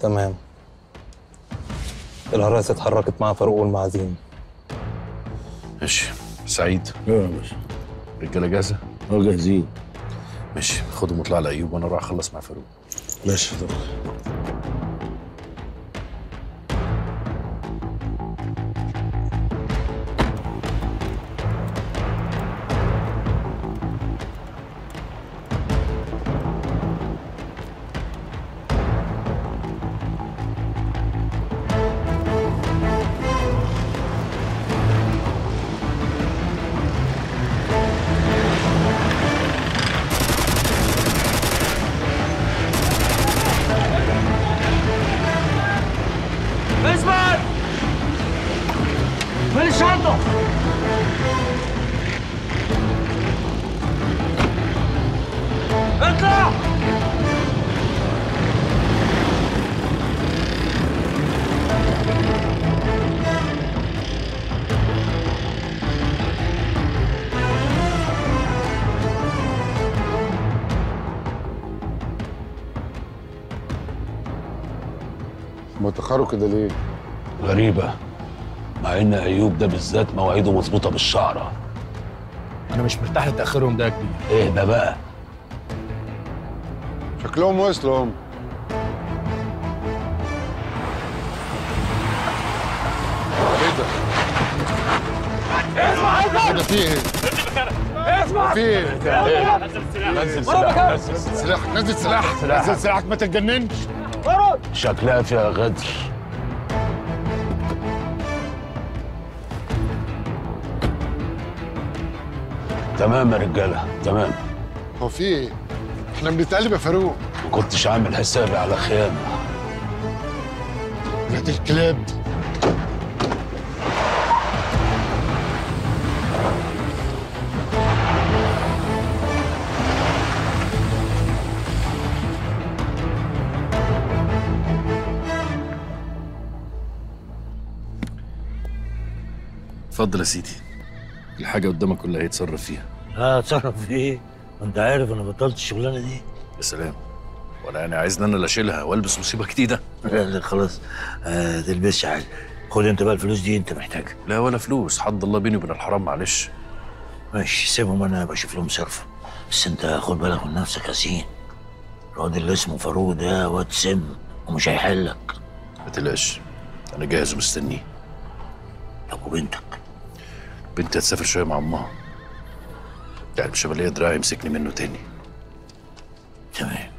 تمام الهراسة اتحركت مع فاروق والمعازيم ماشي سعيد ايوه يا باشا رجاله جاهزه اه جاهزين ماشي خدهم واطلع لايوب وانا اروح اخلص مع فاروق ماشي طبعا اثبت فين الشنطة؟ اطلع متأخروا كده ليه؟ غريبة مع إن أيوب ده بالذات مواعيده مظبوطة بالشعرة انا مش مرتاح لتاخرهم ده يا كبير اهدى بقى شكلهم وصلوا هم ايه ده؟ ايه ده في ايه؟ في ايه؟ نزل سلاح نزل سلاح نزل سلاح سلاح. نزل سلاحك ما تتجننش شكلها فيها غدر تمام يا رجالة تمام هو في ايه؟ احنا بنتقلب يا فاروق ما كنتش عامل حسابي على خيانة ولاد الكلاب اتفضل يا سيدي الحاجه قدامك كلها هيتصرف فيها اه اتصرف في ايه؟ ما انت عارف انا بطلت الشغلانه دي يا سلام ولا يعني عايزني انا اللي اشيلها والبس مصيبه جديده لا لا خلاص آه تلبسش حاجه خد انت بقى الفلوس دي انت محتاجها لا ولا فلوس حد الله بيني وبين الحرام معلش ماشي سيبهم انا بشوف لهم صرف بس انت خد بالك من نفسك يا سين الواد اللي اسمه فاروق ده واد سم ومش هيحلك ما تقلقش انا جاهز ومستنيه طب وبنتك بنتي هتسافر شويه مع امها يعني مش هبقى ليا دراع يمسكني منه تاني تمام